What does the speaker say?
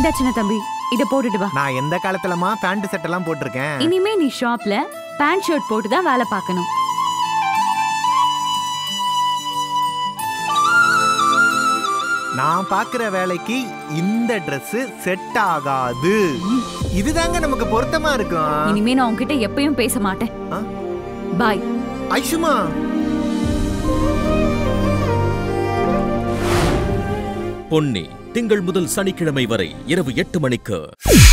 இந்த சின்ன தம்பி இத போட்டுட்டு வா நான் எந்த காலத்துலமா பேண்ட் செட் எல்லாம் போட்டிருக்கேன் இனிமே நீ ஷாப்ல பேண்ட் ஷர்ட் போட்டு தான் வேலை பார்க்கணும் நான் பாக்குற வேலைக்கு இந்த Dress செட் ஆகாது இதுதாங்க நமக்கு பொருத்தமா இருக்கும் இனிமே நான் உன்கிட்ட எப்பயும் பேச மாட்டேன் ஆ? பாய் ஐஷுமா பொன்னி திங்கள் முதல் சனிக்கிழமை வரை இரவு எட்டு மணிக்கு